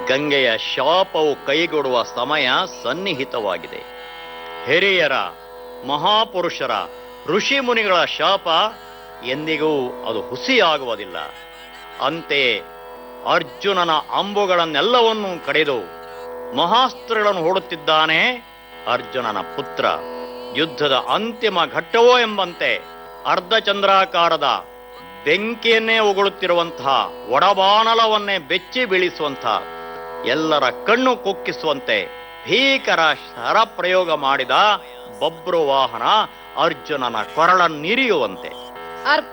ಗಂಗೆಯ ಶಾಪವು ಕೈಗೊಡುವ ಸಮಯ ಸನ್ನಿಹಿತವಾಗಿದೆ ಹಿರಿಯರ ಮಹಾಪುರುಷರ ಋಷಿ ಮುನಿಗಳ ಶಾಪ ಎಂದಿಗೂ ಅದು ಹುಸಿಯಾಗುವುದಿಲ್ಲ ಅಂತೆಯೇ ಅರ್ಜುನನ ಅಂಬುಗಳನ್ನೆಲ್ಲವನ್ನೂ ಕಡಿದು ಮಹಾಸ್ತ್ರಗಳನ್ನು ಹೂಡುತ್ತಿದ್ದಾನೆ ಅರ್ಜುನನ ಪುತ್ರ ಯುದ್ಧದ ಅಂತಿಮ ಘಟ್ಟವೋ ಎಂಬಂತೆ ಅರ್ಧಚಂದ್ರಾಕಾರದ ಬೆಂಕಿಯನ್ನೇ ಉಗುಳುತ್ತಿರುವಂತಹ ಒಡಬಾಣಲವನ್ನೇ ಬೆಚ್ಚಿ ಬೀಳಿಸುವಂತಹ ಎಲ್ಲರ ಕಣ್ಣು ಕುಕ್ಕಿಸುವಂತೆ ಭೀಕರ ಶರಪ್ರಯೋಗ ಮಾಡಿದ ಬಬ್ರು ವಾಹನ ಅರ್ಜುನನ ಕೊರಳನ್ನಿರಿಯುವಂತೆ ಅರ್ಥ